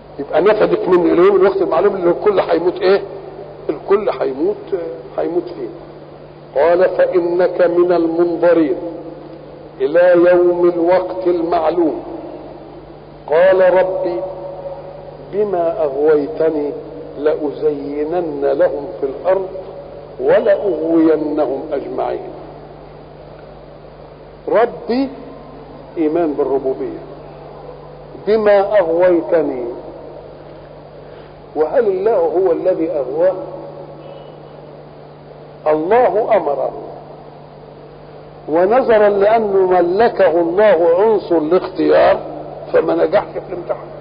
يبقى نفدت من اليوم الوقت المعلوم اللي الكل هيموت ايه الكل هيموت هيموت فيه قال فانك من المنظرين الى يوم الوقت المعلوم قال ربي بما اغويتني لازينن لهم في الارض ولاغوينهم اجمعين ربي ايمان بالربوبيه بما اغويتني وهل الله هو الذي اغواه الله امره ونظرا لانه ملكه الله عنصر الاختيار فما نجحش في الامتحان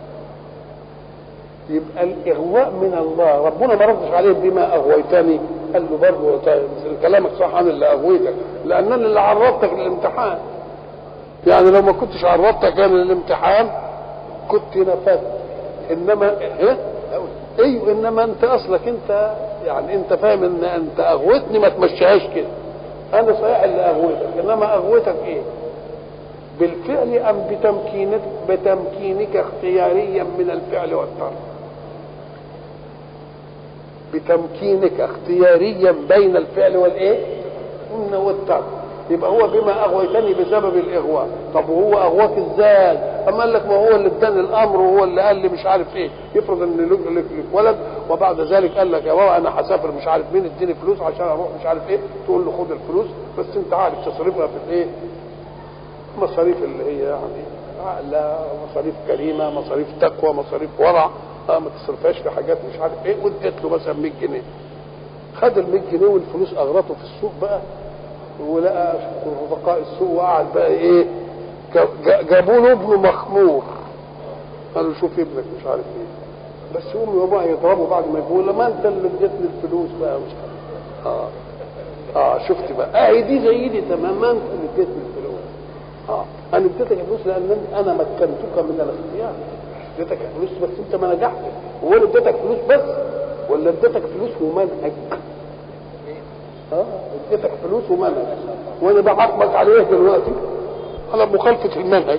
يبقى الاغواء من الله ربنا ما ردش عليه بما اغويتني قال له برضه كلامك صح انا اللي اغويتك لان انا اللي عرضتك للامتحان يعني لو ما كنتش عرضتك انا للامتحان كنت نفذت انما ايه ايوه انما انت اصلك انت يعني انت فاهم ان انت اغويتني ما تمشيهاش كده انا صحيح اللي اغويتك انما اغويتك ايه بالفعل ام بتمكينك بتمكينك اختياريا من الفعل والترك بتمكينك اختياريا بين الفعل والايه والترك يبقى هو بما اغويتني بسبب الاغواء طب وهو اغواك ازاي اما قال لك ما هو اللي اداني الامر وهو اللي قال لي مش عارف ايه يفرض ان لك, لك, لك ولد وبعد ذلك قال لك يا بابا انا هسافر مش عارف مين اديني فلوس عشان اروح مش عارف ايه تقول له خد الفلوس بس انت عارف تصرفها في الايه مصاريف اللي هي يعني لا مصاريف كريمه مصاريف تقوى مصاريف ورع آه ما تصرفهاش في حاجات مش عارف ايه واديت له مثلا 100 جنيه خد ال 100 جنيه والفلوس اغرته في السوق بقى ولقى رفقاء السوق وقعد بقى ايه جابوا له ابنه مخمور قالوا شوف ابنك مش عارف ايه بس امي وابوها يضربوا بعد ما يقولوا ما انت اللي اديتني الفلوس بقى مش عارف اه اه شفت بقى اه دي زي دي تمام ما انت اللي اديتني الفلوس اه انا اديتك الفلوس لان انا مكنتك من الاختيار اديتك فلوس بس انت ما نجحتش هو انا اديتك فلوس بس ولا اديتك فلوس ومنهج اه اديتك فلوس ومنهج وانا بعاقبك عليه دلوقتي على مخالفه المنهج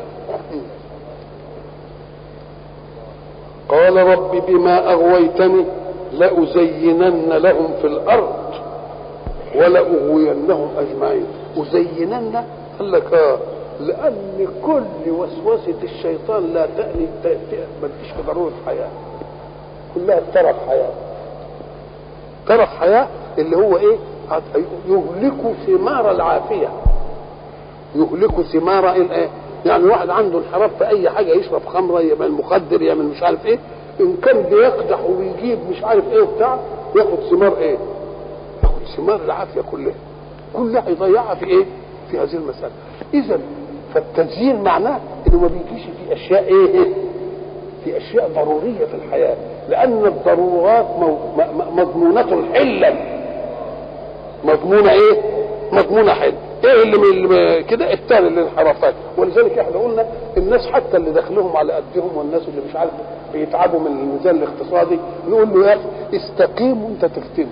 قال رب بما اغويتني لازينن لهم في الارض ولاغوينهم اجمعين ازينن قال لك اه لان كل وسوسه الشيطان لا تأني ما تجيش في ضروره حياه كلها ترف حياه ترف حياه اللي هو ايه يهلك ثمار العافيه يهلك ثمار الايه يعني واحد عنده انحراف في اي حاجه يشرب خمره يعمل مخدر يعمل مش عارف ايه ان كان بيقدح وبيجيب مش عارف ايه وبتاع ياخد ثمار ايه ياخد ثمار العافيه كلها كلها يضيعها في ايه في هذه المساله اذا فالتزيين معناه انه ما بيجيش في اشياء ايه في اشياء ضروريه في الحياه لان الضرورات مضمونه حلا مضمونه ايه مضمونه حل ايه اللي من كده التاني الانحرافات ولذلك احنا قلنا الناس حتى اللي دخلهم على قدهم والناس اللي مش عارف بيتعبوا من الميزان الاقتصادي نقول له يا اخي استقيم وانت تختم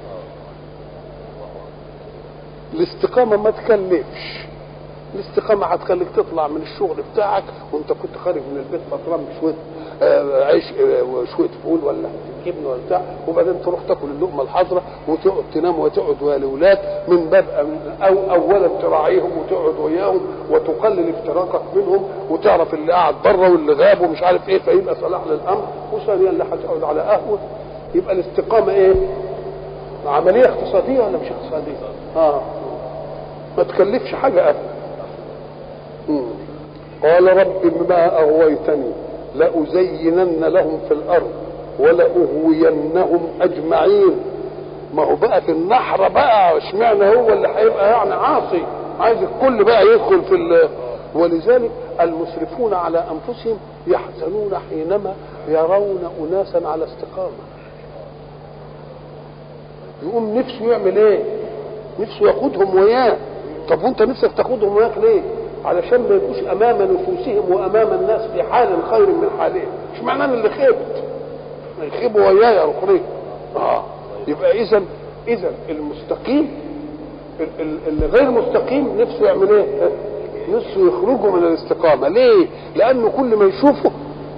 الاستقامه ما تكلفش الاستقامه هتخليك تطلع من الشغل بتاعك وانت كنت خارج من البيت فطران بشويه آه عيش آه وشويه فول ولا جبن ولا بتاع وبعدين تروح تاكل اللقمه الحاضره وتقعد تنام وتقعد ويا الاولاد من باب او اولا تراعيهم وتقعد وياهم وتقلل افتراقك منهم وتعرف اللي قاعد بره واللي غاب ومش عارف ايه فيبقى صلاح للامر وثانيا اللي هتقعد على قهوه يبقى الاستقامه ايه؟ عمليه اقتصاديه ولا مش اقتصاديه؟ اه ما تكلفش حاجه ابدا قال رب بما اغويتني لازينن لهم في الارض ولاغوينهم اجمعين ما هو بقى في النحره بقى اشمعنى هو اللي هيبقى يعني عاصي عايز الكل بقى يدخل في ولذلك المسرفون على انفسهم يحزنون حينما يرون اناسا على استقامه يقوم نفسه يعمل ايه نفسه ياخدهم وياه طب وانت نفسك تاخدهم وياك ليه علشان ما يبقوش امام نفوسهم وامام الناس في حال خير من حالهم مش معناه اللي خيبت يخيبوا ويايا الاخرين اه يبقى اذا اذا المستقيم اللي غير مستقيم نفسه يعمل ايه؟ نفسه يخرجوا من الاستقامه ليه؟ لانه كل ما يشوفه